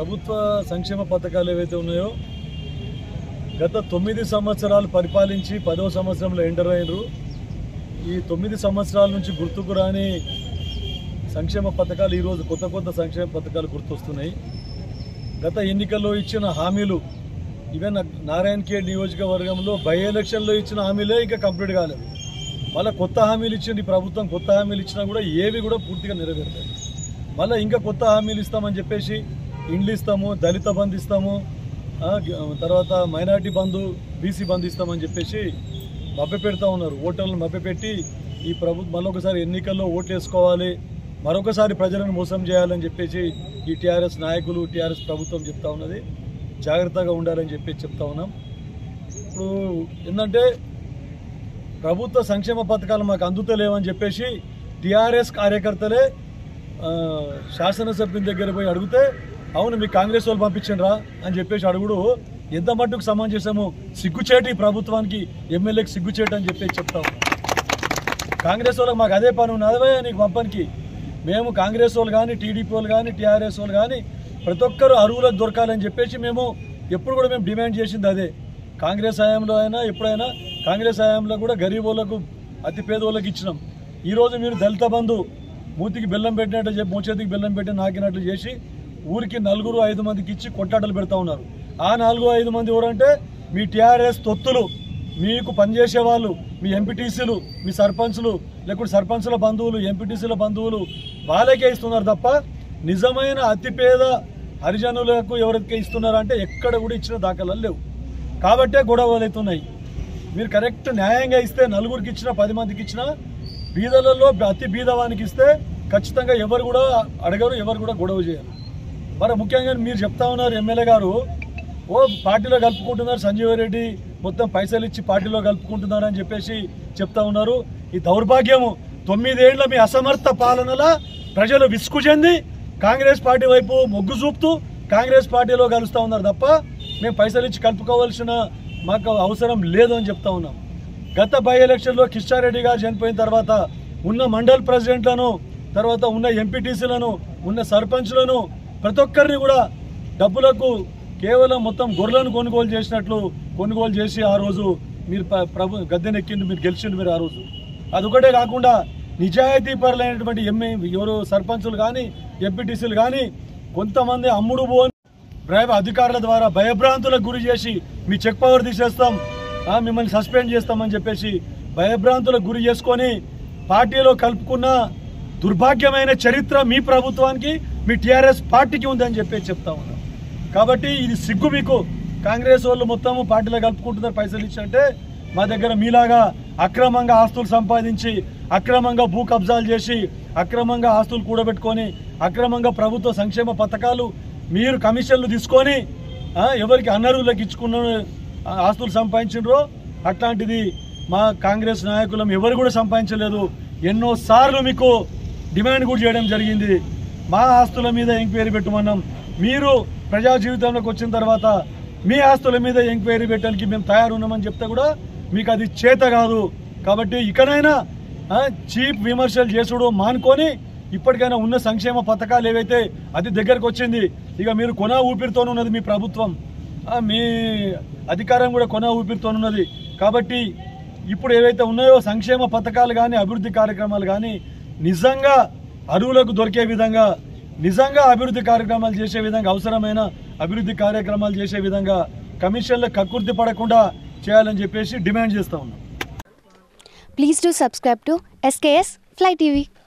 ప్రభుత్వ సంక్షేమ పథకాలు ఏవైతే ఉన్నాయో గత తొమ్మిది సంవత్సరాలు పరిపాలించి పదవ సంవత్సరంలో ఎంటర్ అయినరు ఈ తొమ్మిది సంవత్సరాల నుంచి గుర్తుకు రాని సంక్షేమ పథకాలు ఈరోజు కొత్త కొత్త సంక్షేమ పథకాలు గుర్తొస్తున్నాయి గత ఎన్నికల్లో ఇచ్చిన హామీలు ఈవెన్ నారాయణ ఖేడ్ నియోజకవర్గంలో బై ఎలక్షన్లో ఇచ్చిన హామీలే ఇంకా కంప్లీట్ కాలేదు మళ్ళీ కొత్త హామీలు ఇచ్చింది ఈ ప్రభుత్వం కొత్త హామీలు ఇచ్చినా కూడా ఏవి కూడా పూర్తిగా నెరవేరుతాయి మళ్ళీ ఇంకా కొత్త హామీలు ఇస్తామని చెప్పేసి ఇండ్లు ఇస్తాము దళిత బంధు ఇస్తాము ఆ, గ- తర్వాత మైనార్టీ బంధు బీసీ బంధు ఇస్తామని చెప్పేసి మభ్య పెడతా ఉన్నారు ఓటర్లను మభ్య పెట్టి ఈ ప్రభుత్వం మళ్ళొకసారి ఎన్నికల్లో ఓట్లు వేసుకోవాలి మరొకసారి ప్రజలను మోసం చేయాలని చెప్పేసి ఈ టీఆర్ఎస్ నాయకులు టీఆర్ఎస్ ప్రభుత్వం చెప్తా ఉన్నది జాగ్రత్తగా ఉండాలని చెప్పేసి చెప్తా ఉన్నాం ఇప్పుడు ఏంటంటే ప్రభుత్వ సంక్షేమ పథకాలు మాకు అందుతలేవని చెప్పేసి టీఆర్ఎస్ కార్యకర్తలే ఆ, శాసనసభ్యుని దగ్గర పోయి అడిగితే అవును మీ కాంగ్రెస్ వాళ్ళు పంపించండిరా అని చెప్పేసి అడుగుడు ఎంత మట్టుకు సమంజసము సిగ్గుచేటి ఈ ప్రభుత్వానికి ఎమ్మెల్యేకి సిగ్గుచేటి అని చెప్పేసి చెప్తా ఉన్నాం కాంగ్రెస్ వాళ్ళకి మాకు అదే పని ఉన్నదే నీకు పంపనికి మేము కాంగ్రెస్ వాళ్ళు కానీ టీడీపీ వాళ్ళు కానీ టీఆర్ఎస్ వాళ్ళు కానీ ప్రతి ఒక్కరు అరువులకు దొరకాలని చెప్పేసి మేము ఎప్పుడు కూడా మేము డిమాండ్ చేసింది అదే కాంగ్రెస్ హయాంలో అయినా ఎప్పుడైనా కాంగ్రెస్ హయాంలో కూడా గరీబ్ వాళ్ళకు అతి పేదోళ్ళకి ఇచ్చినాం ఈరోజు మీరు దళిత బంధు మూతికి బెల్లం పెట్టినట్టు చెప్పి మూచేతికి బెల్లం పెట్టి నాకినట్లు చేసి ఊరికి నలుగురు ఐదు మందికి ఇచ్చి కొట్టాటలు పెడతా ఉన్నారు ఆ నాలుగు ఐదు మంది ఎవరంటే మీ టీఆర్ఎస్ తొత్తులు మీకు పనిచేసే వాళ్ళు మీ ఎంపీటీసీలు మీ సర్పంచ్లు లేకుంటే సర్పంచ్ల బంధువులు ఎంపీటీసీల బంధువులు వాళ్ళకే ఇస్తున్నారు తప్ప నిజమైన అతిపేద హరిజనులకు ఎవరికే ఇస్తున్నారంటే ఎక్కడ కూడా ఇచ్చిన దాఖలాలు లేవు కాబట్టే గొడవలు అవుతున్నాయి మీరు కరెక్ట్ న్యాయంగా ఇస్తే నలుగురికి ఇచ్చినా పది మందికి ఇచ్చినా బీదలలో అతి బీదవానికి ఇస్తే ఖచ్చితంగా ఎవరు కూడా అడగరు ఎవరు కూడా గొడవ చేయరు మరి ముఖ్యంగా మీరు చెప్తా ఉన్నారు ఎమ్మెల్యే గారు ఓ పార్టీలో కలుపుకుంటున్నారు సంజీవ్ రెడ్డి మొత్తం పైసలు ఇచ్చి పార్టీలో కలుపుకుంటున్నారు అని చెప్పేసి చెప్తా ఉన్నారు ఈ దౌర్భాగ్యము తొమ్మిదేళ్ల మీ అసమర్థ పాలనల ప్రజలు విసుగు చెంది కాంగ్రెస్ పార్టీ వైపు మొగ్గు చూపుతూ కాంగ్రెస్ పార్టీలో కలుస్తా ఉన్నారు తప్ప మేము పైసలు ఇచ్చి కలుపుకోవాల్సిన మాకు అవసరం లేదు అని చెప్తా ఉన్నాం గత బై ఎలక్షన్లో కిష్టారెడ్డి గారు చనిపోయిన తర్వాత ఉన్న మండల్ ప్రెసిడెంట్లను తర్వాత ఉన్న ఎంపీటీసీలను ఉన్న సర్పంచ్లను ప్రతి ఒక్కరిని కూడా డబ్బులకు కేవలం మొత్తం గొర్రెలను కొనుగోలు చేసినట్లు కొనుగోలు చేసి ఆ రోజు మీరు ప- ప్రభు గద్దెనెక్కింది మీరు గెలిచిండు మీరు ఆ రోజు అదొకటే కాకుండా నిజాయితీ పరులైనటువంటి ఎంఏ ఎవరు సర్పంచులు కానీ ఎంపీటీసీలు కానీ కొంతమంది అమ్ముడు పోని ప్రైవేట్ అధికారుల ద్వారా భయభ్రాంతులకు గురి చేసి మీ చెక్ పవర్ తీసేస్తాం ఆ, మిమ్మల్ని సస్పెండ్ చేస్తామని చెప్పేసి భయభ్రాంతులకు గురి చేసుకొని పార్టీలో కలుపుకున్న దుర్భాగ్యమైన చరిత్ర మీ ప్రభుత్వానికి మీ టీఆర్ఎస్ పార్టీకి ఉందని చెప్పేసి చెప్తా ఉన్నాం కాబట్టి ఇది సిగ్గు మీకు కాంగ్రెస్ వాళ్ళు మొత్తము పార్టీలో కలుపుకుంటున్నారు పైసలు ఇచ్చి మా దగ్గర మీలాగా అక్రమంగా ఆస్తులు సంపాదించి అక్రమంగా భూ కబ్జాలు చేసి అక్రమంగా ఆస్తులు కూడబెట్టుకొని అక్రమంగా ప్రభుత్వ సంక్షేమ పథకాలు మీరు కమిషన్లు తీసుకొని ఆ, ఎవరికి అనర్హులకు ఇచ్చుకున్న ఆ, ఆస్తులు సంపాదించినరో అట్లాంటిది మా కాంగ్రెస్ నాయకులం ఎవరు కూడా సంపాదించలేదు ఎన్నో సార్లు మీకు డిమాండ్ కూడా చేయడం జరిగింది మా ఆస్తుల మీద ఎంక్వైరీ పెట్టమన్నాం మీరు ప్రజా జీవితంలోకి వచ్చిన తర్వాత మీ ఆస్తుల మీద ఎంక్వైరీ పెట్టడానికి మేము తయారు ఉన్నామని చెప్తే కూడా మీకు అది చేత కాదు కాబట్టి ఇకనైనా ఆ, చీప్ విమర్శలు చేసుడు మానుకొని ఇప్పటికైనా ఉన్న సంక్షేమ పథకాలు ఏవైతే అది దగ్గరకు వచ్చింది ఇక మీరు కొన ఊపిరితోనున్నది మీ ప్రభుత్వం ఆ, మీ అధికారం కూడా కొన ఊపిరితోనున్నది కాబట్టి ఇప్పుడు ఏవైతే ఉన్నాయో సంక్షేమ పథకాలు కానీ అభివృద్ధి కార్యక్రమాలు కానీ నిజంగా అరువులకు దొరికే విధంగా నిజంగా అభివృద్ధి కార్యక్రమాలు చేసే విధంగా అవసరమైన అభివృద్ధి కార్యక్రమాలు చేసే విధంగా కమిషన్లకు కక్కుర్తి పడకుండా చేయాలని చెప్పేసి డిమాండ్ చేస్తా ఉన్నాం Please do subscribe to SKS Fly TV.